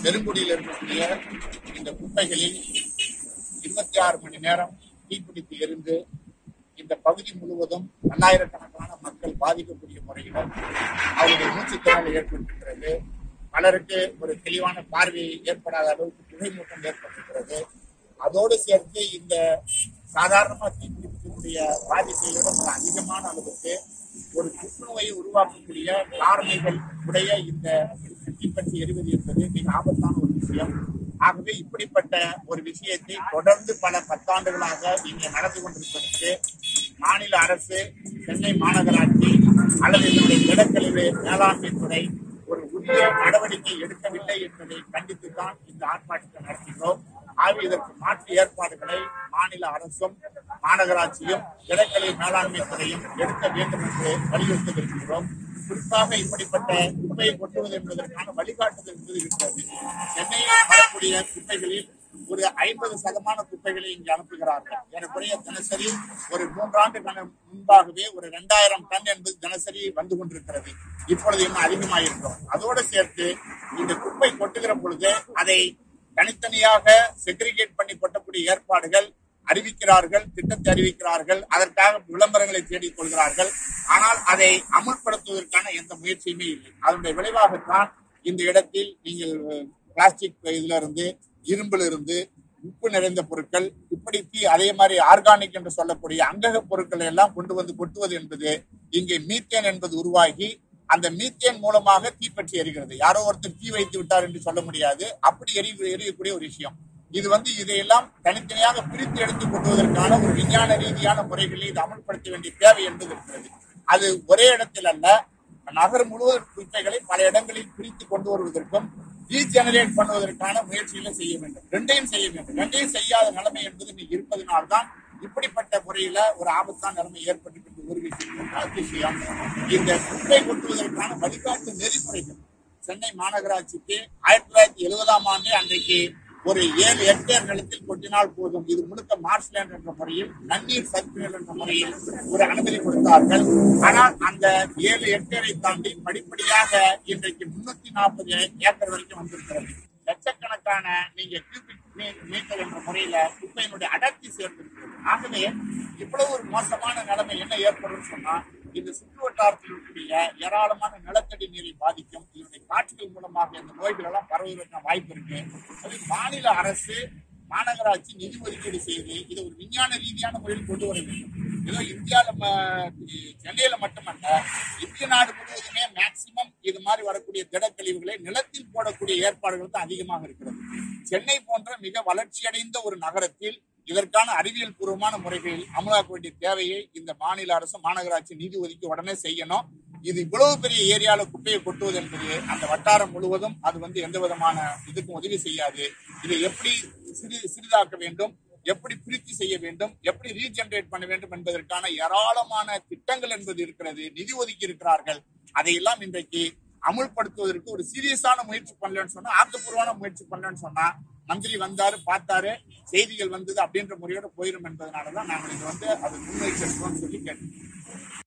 பெருங்குடியில் இருக்கக்கூடிய இந்த குப்பைகளில் இருபத்தி ஆறு மணி நேரம் தீப்பிடித்து எரிந்து இந்த பகுதி முழுவதும் பல்லாயிரக்கணக்கான மக்கள் பாதிக்கக்கூடிய முறையில் அவருடைய மூச்சுத்திறனை ஏற்படுத்துகிறது பலருக்கு ஒரு தெளிவான பார்வை ஏற்படாத அளவுக்கு புகைமூட்டம் ஏற்பட்டிருக்கிறது அதோடு சேர்த்து இந்த சாதாரணமா தீப்பிடிக்கக்கூடிய பாதிப்பை விட ஒரு அதிகமான அளவுக்கு ஒரு புற்றுநோயை உருவாக்கக்கூடிய காரணிகள் உடைய இந்த தீப்பற்றி எரிவது என்பது மிக ஆபத்தான ஒரு விஷயம் ஆகவே இப்படிப்பட்ட ஒரு விஷயத்தை தொடர்ந்து பல பத்தாண்டுகளாக இங்கே நடந்து கொண்டிருப்பதற்கு மாநில அரசு சென்னை மாநகராட்சி அல்லது இதனுடைய திடக்கழிவு மேலாண்மை துறை ஒரு உரிய நடவடிக்கை எடுக்கவில்லை என்பதை கண்டித்துத்தான் இந்த ஆர்ப்பாட்டத்தை நடத்துகிறோம் ஆகவே இதற்கு மாற்று ஏற்பாடுகளை மாநில அரசும் மாநகராட்சியும் திடக்கழிவு மேலாண்மை துறையும் எடுக்க வேண்டும் என்று வலியுறுத்தி வருகிறோம் குறிப்பாக இப்படிப்பட்ட குப்பையை கொட்டுவது என்பதற்கான வழிகாட்டுதல் என்பது இருக்கிறது சென்னையில் வரக்கூடிய குப்பைகளில் ஒரு ஐம்பது சதமான குப்பைகளை இங்கு அனுப்புகிறார்கள் ஏறக்குறைய தினசரி ஒரு மூன்றாண்டு கண முன்பாகவே ஒரு இரண்டாயிரம் டன் என்பது தினசரி வந்து கொண்டிருக்கிறது இப்பொழுது இன்னும் அதிகமாயிருக்கிறோம் அதோடு சேர்த்து இந்த குப்பை கொட்டுகிற பொழுது அதை தனித்தனியாக செக்ரிகேட் பண்ணி கொட்டக்கூடிய ஏற்பாடுகள் அறிவிக்கிறார்கள் திட்டத்தை அறிவிக்கிறார்கள் அதற்காக விளம்பரங்களை தேடிக் கொள்கிறார்கள் ஆனால் அதை அமுல்படுத்துவதற்கான எந்த முயற்சியுமே இல்லை அதனுடைய விளைவாகத்தான் இந்த இடத்தில் நீங்கள் பிளாஸ்டிக் இதுல இருந்து இரும்புல இருந்து உப்பு நிறைந்த பொருட்கள் இப்படி தீ- அதே மாதிரி ஆர்கானிக் என்று சொல்லக்கூடிய அங்கக பொருட்களை எல்லாம் கொண்டு வந்து கொட்டுவது என்பது இங்கே மீத்தேன் என்பது உருவாகி அந்த மீத்தேன் மூலமாக தீப்பற்றி எரிகிறது யாரோ ஒருத்தர் தீ வைத்து விட்டார் என்று சொல்ல முடியாது அப்படி எரி எரியக்கூடிய ஒரு விஷயம் இது வந்து இதையெல்லாம் தனித்தனியாக பிரித்து எடுத்து கொண்டுவதற்கான ஒரு விஞ்ஞான ரீதியான முறைகளில் இது அமல்படுத்த வேண்டிய தேவை என்பது இருக்கிறது அது ஒரே இடத்தில் அல்ல நகர் முழுவதும் குப்பைகளை பல இடங்களில் பிரித்து கொண்டு வருவதற்கும் ரீஜெனரேட் பண்ணுவதற்கான முயற்சிகளை செய்ய வேண்டும் ரெண்டையும் செய்ய வேண்டும் ரெண்டையும் செய்யாத நிலைமை என்பது இன்னைக்கு இருப்பதனால்தான் இப்படிப்பட்ட முறையில ஒரு ஆபத்தான நிலைமை ஏற்பட்டு ஒரு விஷயம் இரண்டாவது விஷயம் இந்த குப்பை கொட்டுவதற்கான வழிகாட்டு நெறிமுறைகள் சென்னை மாநகராட்சிக்கு ஆயிரத்தி தொள்ளாயிரத்தி எழுபதாம் ஆண்டு அன்றைக்கு ஒரு ஏழு ஹெக்டேர் நிலத்தில் கொட்டினால் போதும் இது முழுக்க மார்ஷ்லேண்ட் என்ற முறையில் நன்னீர் சர்க்குலர் என்ற முறையில் ஒரு அனுமதி கொடுத்தார்கள் ஆனால் அந்த ஏழு ஹெக்டேரை தாண்டி படிப்படியாக இன்றைக்கு முன்னூத்தி நாற்பது ஏக்கர் வரைக்கும் வந்திருக்கிறது லட்சக்கணக்கான நீங்க கியூபிக் மீட்டர் என்ற முறையில குப்பையினுடைய அடர்த்தி சேர்ந்திருக்கிறது ஆகவே இவ்வளவு ஒரு மோசமான நிலைமை என்ன ஏற்படும் சொன்னா இந்த சுற்று வட்டாரத்தில் இருக்கக்கூடிய ஏராளமான நிலத்தடி நீரை பாதிக்கும் இதனுடைய காற்றுகள் மூலமாக இந்த நோய்கள் எல்லாம் பரவுவதற்கான வாய்ப்பு இருக்கு அது மாநில அரசு மாநகராட்சி நிதி ஒதுக்கீடு செய்து இதை ஒரு விஞ்ஞான ரீதியான முறையில் கொண்டு வர வேண்டும் ஏதோ இந்தியால ம- சென்னையில மட்டுமல்ல இந்திய நாடு முழுவதுமே மேக்சிமம் இது மாதிரி வரக்கூடிய திடக்கழிவுகளை நிலத்தில் போடக்கூடிய ஏற்பாடுகள் தான் அதிகமாக இருக்கிறது சென்னை போன்ற மிக வளர்ச்சியடைந்த ஒரு நகரத்தில் இதற்கான அறிவியல் பூர்வமான முறைகளில் அமலாக்க வேண்டிய தேவையை இந்த மாநில அரசு மாநகராட்சி நிதி ஒதுக்கி உடனே செய்யணும் இது இவ்வளவு பெரிய ஏரியால குப்பையை கொட்டுவது என்பது அந்த வட்டாரம் முழுவதும் அது வந்து எந்த விதமான இதுக்கும் உதவி செய்யாது இதை எப்படி சிறு சிறிதாக்க வேண்டும் எப்படி பிரித்து செய்ய வேண்டும் எப்படி ரீஜெனரேட் பண்ண வேண்டும் என்பதற்கான ஏராளமான திட்டங்கள் என்பது இருக்கிறது நிதி ஒதுக்கி இருக்கிறார்கள் அதையெல்லாம் இன்றைக்கு அமுல்படுத்துவதற்கு ஒரு சீரியஸான முயற்சி பண்ணலன்னு சொன்னா ஆக்கப்பூர்வமான முயற்சி பண்ணலன்னு சொன்னா மந்திரி வந்தாரு பார்த்தாரு செய்திகள் வந்தது அப்படின்ற முறையோட போயிடும் என்பதனாலதான் நாங்கள் இது வந்து அது முன்வைச்சிருக்கோம்னு சொல்லி கேட்டோம்